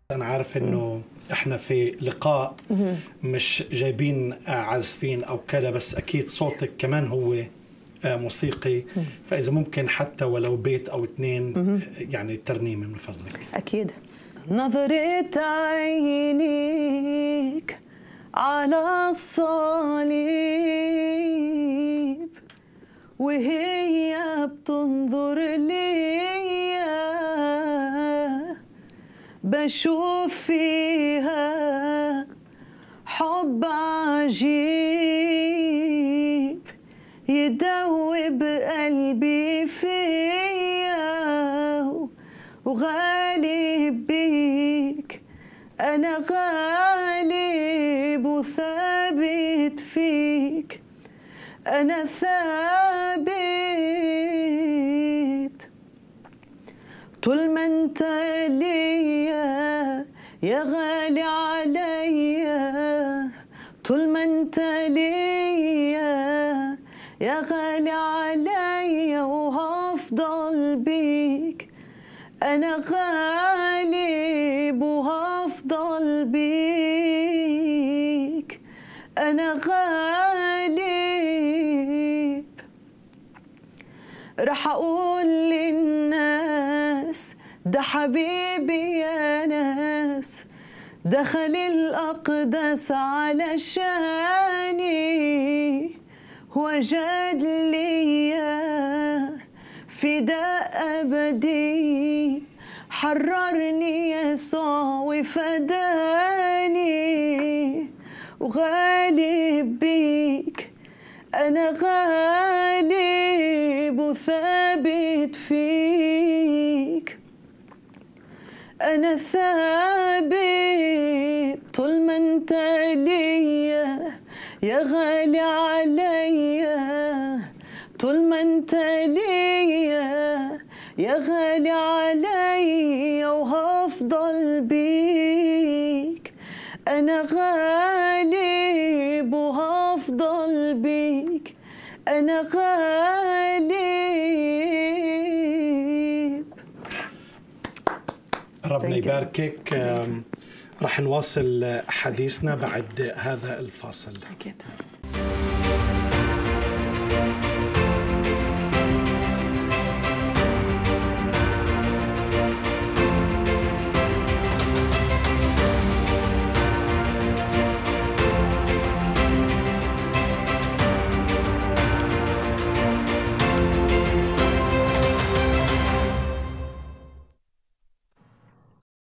انا عارف انه احنا في لقاء مش جايبين عازفين او كذا بس اكيد صوتك كمان هو موسيقي فاذا ممكن حتى ولو بيت او اثنين يعني ترنيمه من فضلك أكيد نظرة عينيك على الصليب وهي بتنظر ليا بشوف فيها حب عجيب يدوب قلبي فيا وغالب بيك أنا غالب وثابت فيك أنا ثابت طول ما انت ليا يا غالي عليا طول ما انت ليا يا غالي عليا وهفضل بيك انا غالب وهفضل بيك انا غالب رح اقول للناس ده حبيبي يا ناس دخل الأقدس علشاني وجد ليا فداء أبدي حررني يسوع وفداني وغالب بيك أنا غالب وثابت فيك أنا ثابت طول ما أنت ليا يا غالي عليا طول ما أنت ليا يا غالي عليا وهفضل بيك أنا غالب وهفضل بيك أنا غالب ربنا Thank you. يباركك آم، رح نواصل حديثنا بعد هذا الفاصل أكيد